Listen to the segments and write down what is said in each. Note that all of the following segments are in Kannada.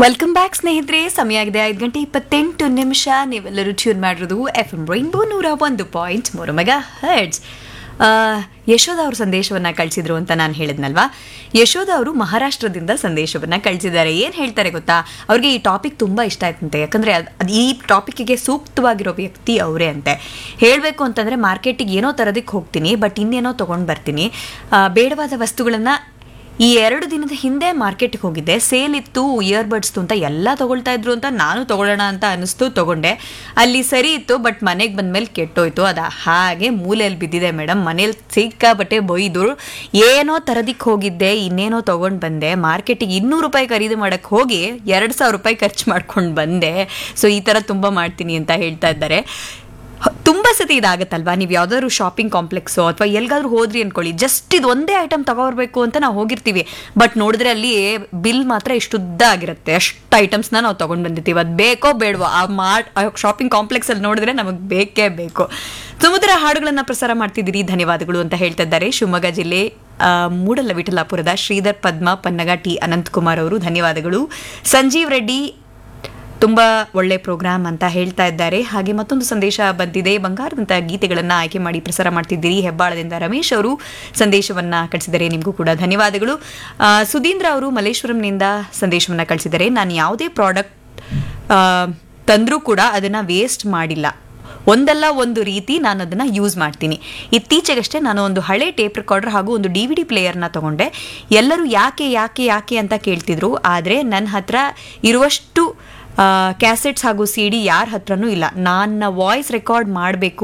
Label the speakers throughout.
Speaker 1: ವೆಲ್ಕಮ್ ಬ್ಯಾಕ್ ಸ್ನೇಹಿತರೆ ಸಮಯ ಆಗಿದೆ ಐದು ಗಂಟೆ ಇಪ್ಪತ್ತೆಂಟು ನಿಮಿಷ ನೀವೆಲ್ಲರೂ ಟ್ಯೂನ್ ಮಾಡಿರೋದು ಎಫ್ ಎಂ ರೈನ್ಬೋ ನೂರ ಒಂದು ಪಾಯಿಂಟ್ ಮೂರು ಮೆಗಾ ಹರ್ಡ್ಸ್ ಯಶೋಧ ಅವರು ಸಂದೇಶವನ್ನ ಕಳಿಸಿದ್ರು ಅಂತ ನಾನು ಹೇಳಿದ್ನಲ್ವಾ ಯಶೋಧ ಅವರು ಮಹಾರಾಷ್ಟ್ರದಿಂದ ಸಂದೇಶವನ್ನ ಕಳಿಸಿದ್ದಾರೆ ಏನು ಹೇಳ್ತಾರೆ ಗೊತ್ತಾ ಅವ್ರಿಗೆ ಈ ಟಾಪಿಕ್ ತುಂಬ ಇಷ್ಟ ಆಯ್ತಂತೆ ಯಾಕಂದರೆ ಅದು ಈ ಟಾಪಿಕ್ಗೆ ಸೂಕ್ತವಾಗಿರೋ ವ್ಯಕ್ತಿ ಅವರೇ ಅಂತೆ ಹೇಳಬೇಕು ಅಂತಂದರೆ ಮಾರ್ಕೆಟಿಗೆ ಏನೋ ತರೋದಕ್ಕೆ ಹೋಗ್ತೀನಿ ಬಟ್ ಇನ್ನೇನೋ ತೊಗೊಂಡು ಬರ್ತೀನಿ ಆ, ಬೇಡವಾದ ವಸ್ತುಗಳನ್ನು ಈ ಎರಡು ದಿನದ ಹಿಂದೆ ಮಾರ್ಕೆಟ್ಗೆ ಹೋಗಿದ್ದೆ ಸೇಲ್ ಇತ್ತು ಇಯರ್ಬಡ್ಸ್ತು ಅಂತ ಎಲ್ಲ ತಗೊಳ್ತಾ ಇದ್ರು ಅಂತ ನಾನು ತಗೊಳ್ಳೋಣ ಅಂತ ಅನಿಸ್ತು ತಗೊಂಡೆ ಅಲ್ಲಿ ಸರಿ ಇತ್ತು ಬಟ್ ಮನೆಗೆ ಬಂದ್ಮೇಲೆ ಕೆಟ್ಟೋಯ್ತು ಅದು ಹಾಗೆ ಮೂಲೆಯಲ್ಲಿ ಬಿದ್ದಿದೆ ಮೇಡಮ್ ಮನೇಲಿ ಸಿಕ್ಕಾಬಟ್ಟೆ ಬೊಯ್ದು ಏನೋ ತರದಿಕ್ಕೆ ಹೋಗಿದ್ದೆ ಇನ್ನೇನೋ ತಗೊಂಡು ಬಂದೆ ಮಾರ್ಕೆಟಿಗೆ ಇನ್ನೂರು ರೂಪಾಯಿ ಖರೀದಿ ಮಾಡಕ್ಕೆ ಹೋಗಿ ಎರಡು ಸಾವಿರ ರೂಪಾಯಿ ಖರ್ಚು ಮಾಡ್ಕೊಂಡು ಬಂದೆ ಸೊ ಈ ಥರ ತುಂಬ ಮಾಡ್ತೀನಿ ಅಂತ ಹೇಳ್ತಾ ಇದ್ದಾರೆ ಹ- ತುಂಬ ಸತಿ ಇದಾಗತ್ತಲ್ವಾ ನೀವು ಯಾವ್ದಾದ್ರು ಶಾಪಿಂಗ್ ಕಾಂಪ್ಲೆಕ್ಸು ಅಥವಾ ಎಲ್ಗಾದ್ರೂ ಹೋದ್ರಿ ಅನ್ಕೊಳ್ಳಿ ಜಸ್ಟ್ ಇದು ಒಂದೇ ಐಟಮ್ ತಗೋಬರ್ಬೇಕು ಅಂತ ನಾವು ಹೋಗಿರ್ತೀವಿ ಬಟ್ ನೋಡಿದ್ರೆ ಅಲ್ಲಿ ಬಿಲ್ ಮಾತ್ರ ಇಷ್ಟು ಉದ್ದ ಆಗಿರುತ್ತೆ ಅಷ್ಟು ಐಟಮ್ಸ್ನ ನಾವು ತಗೊಂಡು ಬಂದಿರ್ತೀವಿ ಅದು ಬೇಕೋ ಬೇಡವೋ ಆ ಮಾರ್ಟ್ ಶಾಪಿಂಗ್ ಕಾಂಪ್ಲೆಕ್ಸ್ ಅಲ್ಲಿ ನೋಡಿದ್ರೆ ನಮಗೆ ಬೇಕೇ ಬೇಕು ಸಮುದ್ರ ಹಾಡುಗಳನ್ನ ಪ್ರಸಾರ ಮಾಡ್ತಿದ್ದೀರಿ ಧನ್ಯವಾದಗಳು ಅಂತ ಹೇಳ್ತಾ ಇದ್ದಾರೆ ಶಿವಮೊಗ್ಗ ಜಿಲ್ಲೆ ಆ, ಮೂಡಲ ವಿಠಲಾಪುರದ ಶ್ರೀಧರ್ ಪದ್ಮ ಪನ್ನಗ ಟಿ ಅನಂತಕುಮಾರ್ ಅವರು ಧನ್ಯವಾದಗಳು ಸಂಜೀವ್ ರೆಡ್ಡಿ ತುಂಬ ಒಳ್ಳೆ ಪ್ರೋಗ್ರಾಮ್ ಅಂತ ಹೇಳ್ತಾ ಇದ್ದಾರೆ ಹಾಗೆ ಮತ್ತೊಂದು ಸಂದೇಶ ಬಂದಿದೆ ಬಂಗಾರದಂಥ ಗೀತೆಗಳನ್ನು ಆಯ್ಕೆ ಮಾಡಿ ಪ್ರಸಾರ ಮಾಡ್ತಿದ್ದೀರಿ ಹೆಬ್ಬಾಳದಿಂದ ರಮೇಶ್ ಅವರು ಸಂದೇಶವನ್ನು ಕಳಿಸಿದ್ದಾರೆ ನಿಮಗೂ ಕೂಡ ಧನ್ಯವಾದಗಳು ಆ, ಸುಧೀಂದ್ರ ಅವರು ಮಲ್ಲೇಶ್ವರಂನಿಂದ ಸಂದೇಶವನ್ನು ಕಳಿಸಿದ್ದಾರೆ ನಾನು ಯಾವುದೇ ಪ್ರಾಡಕ್ಟ್ ತಂದರೂ ಕೂಡ ಅದನ್ನು ವೇಸ್ಟ್ ಮಾಡಿಲ್ಲ ಒಂದಲ್ಲ ಒಂದು ರೀತಿ ನಾನು ಅದನ್ನು ಯೂಸ್ ಮಾಡ್ತೀನಿ ಇತ್ತೀಚೆಗಷ್ಟೇ ನಾನು ಒಂದು ಹಳೆ ಟೇಪ್ ರೆಕಾರ್ಡರ್ ಹಾಗೂ ಒಂದು ಡಿ ವಿ ಡಿ ಪ್ಲೇಯರ್ನ ತಗೊಂಡೆ ಎಲ್ಲರೂ ಯಾಕೆ ಯಾಕೆ ಯಾಕೆ ಅಂತ ಕೇಳ್ತಿದ್ರು ಆದರೆ ನನ್ನ ಹತ್ರ ಇರುವಷ್ಟು ಕ್ಯಾಸೆಟ್ಸ್ ಹಾಗೂ ಸಿ ಡಿ ಯಾರ ಹತ್ರನೂ ಇಲ್ಲ ನನ್ನ ವಾಯ್ಸ್ ರೆಕಾರ್ಡ್ ಮಾಡಬೇಕು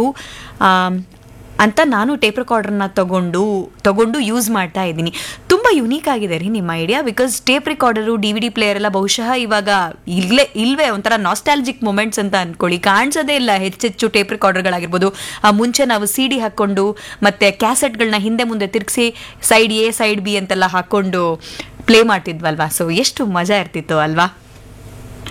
Speaker 1: ಅಂತ ನಾನು ಟೇಪ್ ರೆಕಾರ್ಡರ್ನ ತಗೊಂಡು ತಗೊಂಡು ಯೂಸ್ ಮಾಡ್ತಾ ಇದ್ದೀನಿ ತುಂಬ ಯುನೀಕ್ ಆಗಿದೆ ರೀ ನಿಮ್ಮ idea because tape recorder D V D player ಎಲ್ಲ ಬಹುಶಃ ಇವಾಗ ಇಲ್ಲೇ ಇಲ್ವೇ ಒಂಥರ ನಾಸ್ಟಾಲಜಿಕ್ ಮೂಮೆಂಟ್ಸ್ ಅಂತ ಅನ್ಕೊಳ್ಳಿ ಕಾಣಿಸೋದೇ ಇಲ್ಲ ಹೆಚ್ಚೆಚ್ಚು ಟೇಪ್ ರೆಕಾರ್ಡರ್ಗಳಾಗಿರ್ಬೋದು ಆ ಮುಂಚೆ ನಾವು ಸಿ ಡಿ ಹಾಕ್ಕೊಂಡು ಮತ್ತೆ ಕ್ಯಾಸೆಟ್ಗಳನ್ನ ಹಿಂದೆ ಮುಂದೆ ತಿರುಗಿಸಿ ಸೈಡ್ ಎ ಸೈಡ್ ಬಿ ಅಂತೆಲ್ಲ ಹಾಕ್ಕೊಂಡು ಪ್ಲೇ ಮಾಡ್ತಿದ್ವಲ್ವಾ ಸೊ ಎಷ್ಟು ಮಜಾ ಇರ್ತಿತ್ತು ಅಲ್ವಾ